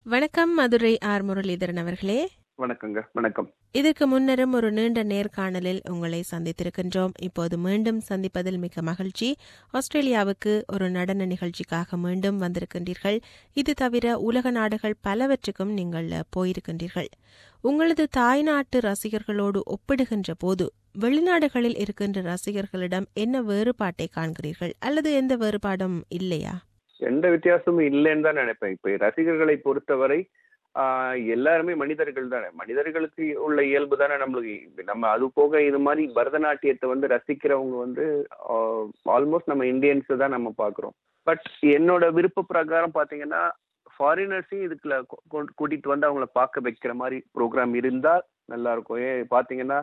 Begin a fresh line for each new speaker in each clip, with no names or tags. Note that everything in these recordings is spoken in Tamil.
வணக்கம் மதுரை ஆர் முரளிதரன் அவர்களே
வணக்கங்க வணக்கம்
இதற்கு முன்னரும் ஒரு நீண்ட நேர்காணலில் உங்களை சந்தித்திருக்கின்றோம் இப்போது மீண்டும் சந்திப்பதில் மிக மகிழ்ச்சி ஆஸ்திரேலியாவுக்கு ஒரு நடன நிகழ்ச்சிக்காக மீண்டும் வந்திருக்கின்றீர்கள் இது தவிர உலக நாடுகள் பலவற்றுக்கும் நீங்கள் போயிருக்கின்றீர்கள் உங்களது தாய்நாட்டு ரசிகர்களோடு ஒப்பிடுகின்ற போது வெளிநாடுகளில் இருக்கின்ற ரசிகர்களிடம் என்ன வேறுபாட்டை காண்கிறீர்கள் அல்லது எந்த வேறுபாடும் இல்லையா
எந்த வித்தியாசமும் இல்லைன்னு தான் நினைப்பேன் இப்ப ரசிகர்களை பொறுத்தவரை ஆஹ் எல்லாருமே மனிதர்கள் தானே மனிதர்களுக்கு உள்ள இயல்பு தானே நம்மளுக்கு நம்ம அது போக இது மாதிரி பரதநாட்டியத்தை வந்து ரசிக்கிறவங்க வந்து ஆல்மோஸ்ட் நம்ம இந்தியன்ஸ் தான் நம்ம பாக்குறோம் பட் என்னோட விருப்ப பிரகாரம் பாத்தீங்கன்னா ஃபாரினர்ஸையும் இதுக்குள்ள கூட்டிட்டு வந்து அவங்கள பார்க்க வைக்கிற மாதிரி ப்ரோக்ராம் இருந்தா நல்லா இருக்கும் ஏன் பாத்தீங்கன்னா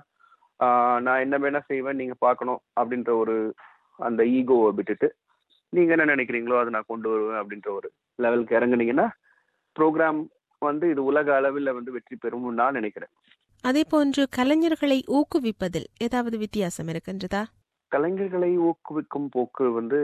நான் என்ன வேணா செய்வேன் நீங்க பார்க்கணும் அப்படின்ற ஒரு அந்த ஈகோவை விட்டுட்டு நீங்க என்ன நினைக்கிறீங்களோ அதை நான் கொண்டு வருவேன் அப்படின்ற ஒரு லெவலுக்கு இறங்குனீங்கன்னா ப்ரோக்ராம் வந்து இது உலக அளவில் வந்து வெற்றி பெறும் நான் நினைக்கிறேன்
அதே போன்று கலைஞர்களை ஊக்குவிப்பதில் ஏதாவது வித்தியாசம் இருக்கின்றதா
கலைஞர்களை ஊக்குவிக்கும் போக்கு வந்து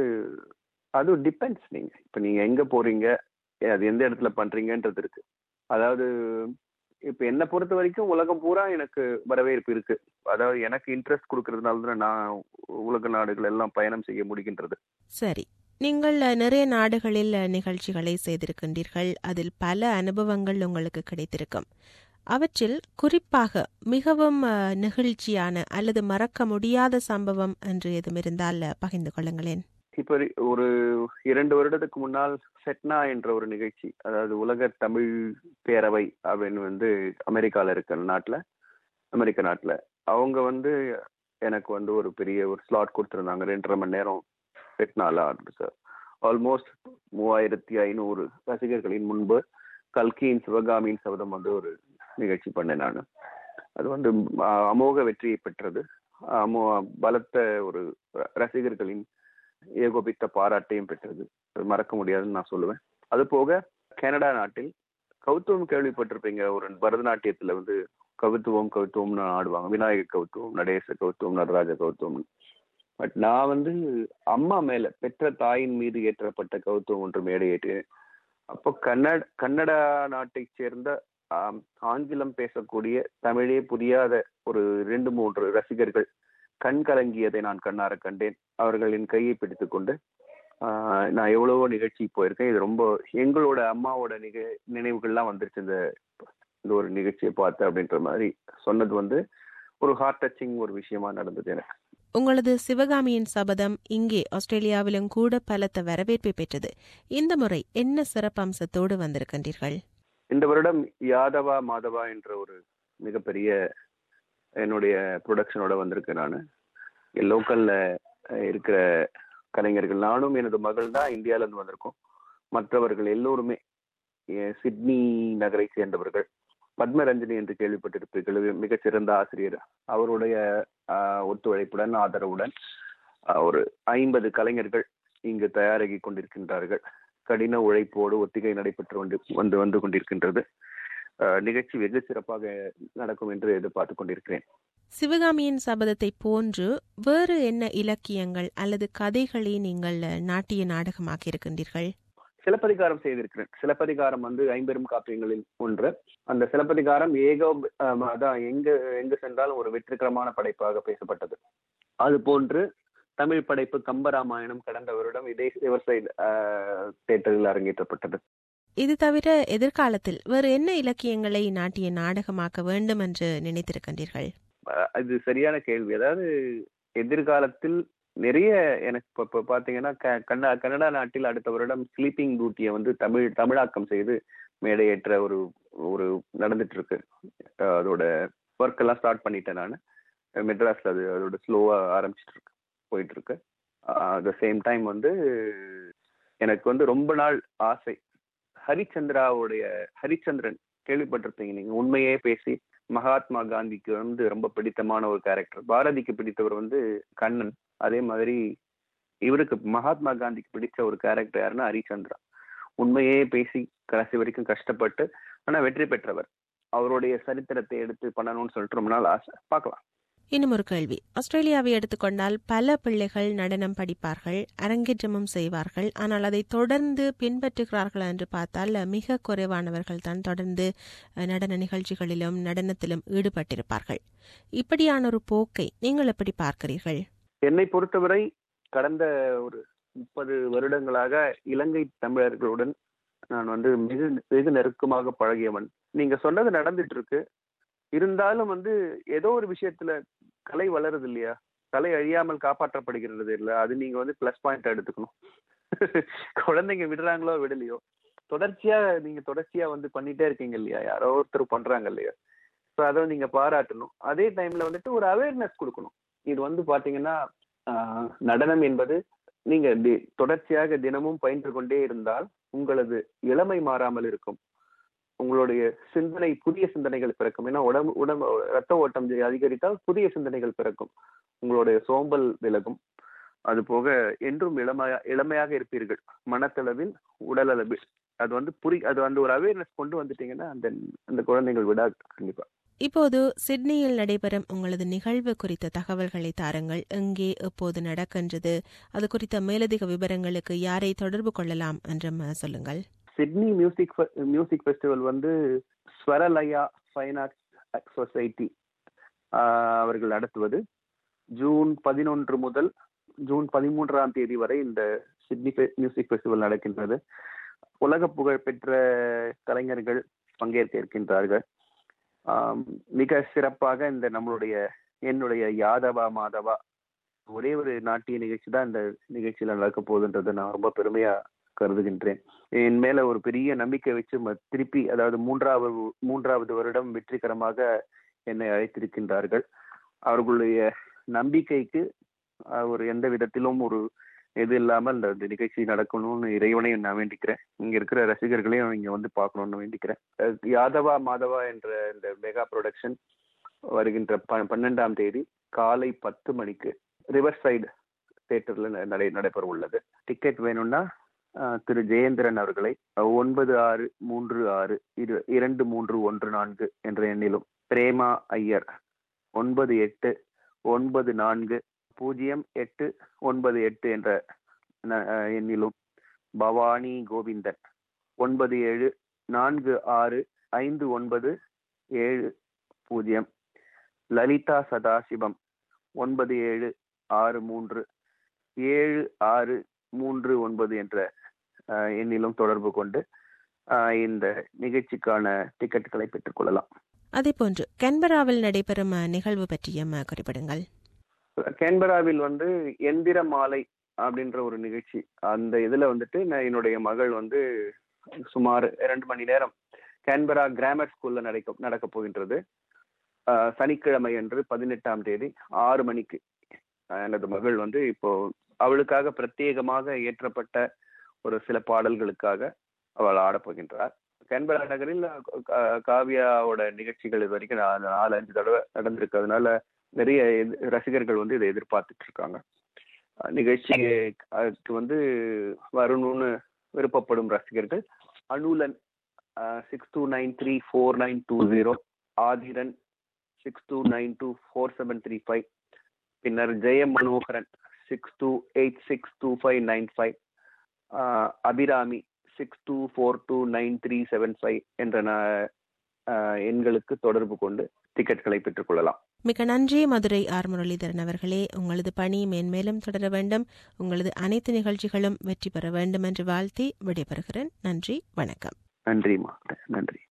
அது டிபெண்ட்ஸ் நீங்க இப்ப நீங்க எங்க போறீங்க அது எந்த இடத்துல பண்றீங்கன்றது இருக்கு அதாவது இப்ப என்னை பொறுத்த வரைக்கும் உலகம் பூரா எனக்கு வரவேற்பு இருக்கு அதாவது எனக்கு இன்ட்ரெஸ்ட் கொடுக்கறதுனால தான் நான் உலக நாடுகள் எல்லாம் பயணம் செய்ய முடிகின்றது
சரி நீங்கள் நிறைய நாடுகளில் நிகழ்ச்சிகளை செய்திருக்கின்றீர்கள் அதில் பல அனுபவங்கள் உங்களுக்கு கிடைத்திருக்கும் அவற்றில் குறிப்பாக மிகவும் நெகிழ்ச்சியான அல்லது மறக்க முடியாத சம்பவம் என்று எதுவும் இருந்தால் பகிர்ந்து கொள்ளுங்களேன்
இப்ப ஒரு இரண்டு வருடத்துக்கு முன்னால் செட்னா என்ற ஒரு நிகழ்ச்சி அதாவது உலக தமிழ் பேரவை அப்படின்னு வந்து அமெரிக்கால இருக்கிற நாட்டுல அமெரிக்க நாட்டுல அவங்க வந்து எனக்கு வந்து ஒரு பெரிய ஒரு ஸ்லாட் கொடுத்துருந்தாங்க ரெண்டரை மணி நேரம் செட்னால ஆடுது சார் ஆல்மோஸ்ட் மூவாயிரத்தி ஐநூறு ரசிகர்களின் முன்பு கல்கியின் சிவகாமியின் சபதம் வந்து ஒரு நிகழ்ச்சி பண்ணேன் நான் அது வந்து அமோக வெற்றியை பெற்றது அமோ பலத்த ஒரு ரசிகர்களின் ஏகோபித்த பாராட்டையும் பெற்றது அது மறக்க முடியாதுன்னு நான் சொல்லுவேன் அது போக கனடா நாட்டில் கௌத்துவம் கேள்விப்பட்டிருப்பீங்க ஒரு பரதநாட்டியத்துல வந்து கவுத்துவம் கவுத்துவம்னு ஆடுவாங்க விநாயகர் கவுத்துவம் நடேச கவுத்துவம் நடராஜ கவுத்துவம் பட் நான் வந்து அம்மா மேல பெற்ற தாயின் மீது ஏற்றப்பட்ட கவுத்துவம் ஒன்று மேடையேற்று அப்போ கன்னட கன்னடா நாட்டை சேர்ந்த ஆங்கிலம் பேசக்கூடிய தமிழே புரியாத ஒரு ரெண்டு மூன்று ரசிகர்கள் கண் கலங்கியதை நான் கண்ணார கண்டேன் அவர்களின் கையை பிடித்து கொண்டு நான் எவ்வளவோ நிகழ்ச்சி போயிருக்கேன் இது ரொம்ப எங்களோட அம்மாவோட நிக நினைவுகள்லாம் வந்துருச்சு இந்த இந்த ஒரு நிகழ்ச்சியை பார்த்து அப்படின்ற மாதிரி சொன்னது வந்து ஒரு ஹார்ட் டச்சிங் ஒரு விஷயமா நடந்தது எனக்கு
உங்களது சிவகாமியின் சபதம் இங்கே ஆஸ்திரேலியாவிலும் கூட பலத்த வரவேற்பை பெற்றது இந்த முறை என்ன சிறப்பம்சத்தோடு வந்திருக்கின்றீர்கள்
இந்த வருடம் யாதவா மாதவா என்ற ஒரு மிகப்பெரிய என்னுடைய ப்ரொடக்ஷனோட வந்திருக்கேன் நான் லோக்கல்ல இருக்கிற கலைஞர்கள் நானும் எனது மகள் தான் இந்தியாவிலேருந்து வந்திருக்கோம் மற்றவர்கள் எல்லோருமே சிட்னி நகரை சேர்ந்தவர்கள் பத்மரஞ்சனி என்று கேள்விப்பட்டிருப்பீர்கள் மிகச்சிறந்த ஆசிரியர் அவருடைய ஒத்துழைப்புடன் ஆதரவுடன் ஒரு ஐம்பது கலைஞர்கள் இங்கு தயாராகி கொண்டிருக்கின்றார்கள் கடின உழைப்போடு ஒத்திகை நடைபெற்று வந்து வந்து வந்து கொண்டிருக்கின்றது நிகழ்ச்சி வெகு சிறப்பாக நடக்கும் என்று எதிர்பார்த்து கொண்டிருக்கிறேன்
சிவகாமியின் சபதத்தை போன்று வேறு என்ன இலக்கியங்கள் அல்லது கதைகளை நீங்கள் நாட்டிய நாடகமாக்கி இருக்கின்றீர்கள்
சிலப்பதிகாரம் செய்திருக்கிறேன் சிலப்பதிகாரம் வந்து ஐம்பெரும் காப்பியங்களில் ஒன்று அந்த சிலப்பதிகாரம் ஏகோ அதான் எங்க எங்கு சென்றாலும் ஒரு வெற்றிகரமான படைப்பாக பேசப்பட்டது அது போன்று தமிழ் படைப்பு கம்பராமாயணம் கடந்த வருடம் இதே ரிவர்சைட் தேட்டரில் அரங்கேற்றப்பட்டது
இது தவிர எதிர்காலத்தில் வேறு என்ன இலக்கியங்களை நாட்டிய நாடகமாக்க வேண்டும் என்று நினைத்திருக்கின்றீர்கள்
இது சரியான கேள்வி அதாவது எதிர்காலத்தில் நிறைய எனக்கு இப்போ இப்போ பார்த்தீங்கன்னா கன்னடா கன்னடா நாட்டில் அடுத்த வருடம் ஸ்லீப்பிங் பியூட்டியை வந்து தமிழ் தமிழாக்கம் செய்து மேடையேற்ற ஒரு ஒரு நடந்துட்டு இருக்கு அதோட ஒர்க் எல்லாம் ஸ்டார்ட் பண்ணிட்டேன் நான் மெட்ராஸ்ல அது அதோட ஸ்லோவா ஆரம்பிச்சிட்டு இருக்கு போயிட்டு இருக்கு அட் த சேம் டைம் வந்து எனக்கு வந்து ரொம்ப நாள் ஆசை ஹரிச்சந்திராவுடைய ஹரிச்சந்திரன் கேள்விப்பட்டிருப்பீங்க நீங்க உண்மையே பேசி மகாத்மா காந்திக்கு வந்து ரொம்ப பிடித்தமான ஒரு கேரக்டர் பாரதிக்கு பிடித்தவர் வந்து கண்ணன் அதே மாதிரி இவருக்கு மகாத்மா காந்திக்கு பிடிச்ச ஒரு கேரக்டர் யாருன்னா ஹரிச்சந்திரா உண்மையே பேசி கடைசி வரைக்கும் கஷ்டப்பட்டு ஆனா வெற்றி பெற்றவர் அவருடைய சரித்திரத்தை எடுத்து பண்ணணும்னு சொல்லிட்டு ரொம்ப நாள் ஆசை பார்க்கலாம்
இன்னும் ஒரு கேள்வி ஆஸ்திரேலியாவை எடுத்துக்கொண்டால் பல பிள்ளைகள் நடனம் படிப்பார்கள் அரங்கேற்றமும் செய்வார்கள் ஆனால் அதை தொடர்ந்து பின்பற்றுகிறார்கள் என்று பார்த்தால் மிக குறைவானவர்கள் தான் தொடர்ந்து நடன நிகழ்ச்சிகளிலும் நடனத்திலும் ஈடுபட்டிருப்பார்கள் இப்படியான ஒரு போக்கை நீங்கள் எப்படி பார்க்கிறீர்கள்
என்னை பொறுத்தவரை கடந்த ஒரு முப்பது வருடங்களாக இலங்கை தமிழர்களுடன் நான் வந்து மிக வெகு நெருக்கமாக பழகியவன் நீங்க சொன்னது நடந்துட்டு இருக்கு இருந்தாலும் வந்து ஏதோ ஒரு விஷயத்துல கலை வளருது இல்லையா கலை அழியாமல் காப்பாற்றப்படுகிறது இல்ல அது நீங்க வந்து பிளஸ் பாயிண்ட் எடுத்துக்கணும் குழந்தைங்க விடுறாங்களோ விடலையோ தொடர்ச்சியா நீங்க தொடர்ச்சியா வந்து பண்ணிட்டே இருக்கீங்க இல்லையா யாரோ ஒருத்தர் பண்றாங்க இல்லையா ஸோ அதை நீங்க பாராட்டணும் அதே டைம்ல வந்துட்டு ஒரு அவேர்னஸ் கொடுக்கணும் இது வந்து பாத்தீங்கன்னா நடனம் என்பது நீங்க தொடர்ச்சியாக தினமும் பயின்று கொண்டே இருந்தால் உங்களது இளமை மாறாமல் இருக்கும் உங்களுடைய சிந்தனை புதிய சிந்தனைகள் பிறக்கும் ஏன்னா உடம்பு உடம்பு ரத்த ஓட்டம் அதிகரித்தால் புதிய சிந்தனைகள் பிறக்கும் உங்களுடைய சோம்பல் விலகும் அது போக என்றும் இளமையா இளமையாக இருப்பீர்கள் மனத்தளவில் உடல் அளவில் அது வந்து புரி அது அந்த ஒரு அவேர்னஸ் கொண்டு வந்துட்டீங்கன்னா அந்த அந்த குழந்தைகள் விடாது கண்டிப்பா
இப்போது சிட்னியில் நடைபெறும் உங்களது நிகழ்வு குறித்த தகவல்களை தாருங்கள் எங்கே எப்போது நடக்கின்றது அது குறித்த மேலதிக விவரங்களுக்கு யாரை தொடர்பு கொள்ளலாம் என்றும் சொல்லுங்கள்
சிட்னி மியூசிக் மியூசிக் ஃபெஸ்டிவல் வந்து ஸ்வரலயா ஃபைன் ஆர்ட்ஸ் சொசைட்டி அவர்கள் நடத்துவது ஜூன் பதினொன்று முதல் ஜூன் பதிமூன்றாம் தேதி வரை இந்த சிட்னி மியூசிக் ஃபெஸ்டிவல் நடக்கின்றது உலக புகழ்பெற்ற கலைஞர்கள் பங்கேற்க இருக்கின்றார்கள் மிக சிறப்பாக இந்த நம்மளுடைய என்னுடைய யாதவா மாதவா ஒரே ஒரு நாட்டிய நிகழ்ச்சி தான் இந்த நிகழ்ச்சியில நடக்க போகுதுன்றதை நான் ரொம்ப பெருமையா கருதுகின்றேன் என் மேல ஒரு பெரிய நம்பிக்கை வச்சு திருப்பி அதாவது மூன்றாவது மூன்றாவது வருடம் வெற்றிகரமாக என்னை அழைத்திருக்கின்றார்கள் அவர்களுடைய நம்பிக்கைக்கு ஒரு எந்த விதத்திலும் ஒரு எது இல்லாமல் இந்த நிகழ்ச்சி நடக்கணும்னு இறைவனையும் நான் வேண்டிக்கிறேன் இங்க இருக்கிற ரசிகர்களையும் இங்க வந்து பார்க்கணும்னு வேண்டிக்கிறேன் யாதவா மாதவா என்ற இந்த மெகா ப்ரொடக்ஷன் வருகின்ற பன்னெண்டாம் தேதி காலை பத்து மணிக்கு ரிவர் சைடு தேட்டர்ல நடை நடைபெற உள்ளது டிக்கெட் வேணும்னா திரு ஜெயேந்திரன் அவர்களை ஒன்பது ஆறு மூன்று ஆறு இரு இரண்டு மூன்று ஒன்று நான்கு என்ற எண்ணிலும் பிரேமா ஐயர் ஒன்பது எட்டு ஒன்பது நான்கு பூஜ்ஜியம் எட்டு ஒன்பது எட்டு என்ற எண்ணிலும் பவானி கோவிந்தன் ஒன்பது ஏழு நான்கு ஆறு ஐந்து ஒன்பது ஏழு பூஜ்ஜியம் லலிதா சதாசிவம் ஒன்பது ஏழு ஆறு மூன்று ஏழு ஆறு மூன்று ஒன்பது என்ற எண்ணிலும் தொடர்பு கொண்டு இந்த நிகழ்ச்சிக்கான டிக்கெட்டுகளை பெற்றுக்கொள்ளலாம்
அதே போன்று கேன்பராவில் நடைபெறும் நிகழ்வு பற்றியும் குறிப்பிடுங்கள்
கேன்பராவில் வந்து எந்திர மாலை அப்படின்ற ஒரு நிகழ்ச்சி அந்த இதுல வந்துட்டு நான் என்னுடைய மகள் வந்து சுமார் இரண்டு மணி நேரம் கேன்பரா கிராமர் ஸ்கூல்ல நடக்க நடக்க போகின்றது சனிக்கிழமை அன்று பதினெட்டாம் தேதி ஆறு மணிக்கு எனது மகள் வந்து இப்போ அவளுக்காக பிரத்யேகமாக இயற்றப்பட்ட ஒரு சில பாடல்களுக்காக அவள் ஆடப்போகின்றார் கேன்பரா நகரில் காவியாவோட நிகழ்ச்சிகள் இது வரைக்கும் நாலு அஞ்சு தடவை நடந்திருக்கு அதனால நிறைய ரசிகர்கள் வந்து இதை எதிர்பார்த்துட்டு இருக்காங்க நிகழ்ச்சிக்கு வந்து வரணும்னு விருப்பப்படும் ரசிகர்கள் Anulan six two nine three four nine two zero Athiran six two nine two four seven three five பின்னர் Jaya Manoharan six two eight six two five nine five Abirami six two four two nine three seven five என்ற எண்களுக்கு தொடர்பு கொண்டு டிக்கெட்களை பெற்றுக்கொள்ளலாம்
மிக நன்றி மதுரை ஆர் முரளிதரன் அவர்களே உங்களது பணி மேன்மேலும் தொடர வேண்டும் உங்களது அனைத்து நிகழ்ச்சிகளும் வெற்றி பெற வேண்டும் என்று வாழ்த்தி விடைபெறுகிறேன் நன்றி வணக்கம்
நன்றி நன்றி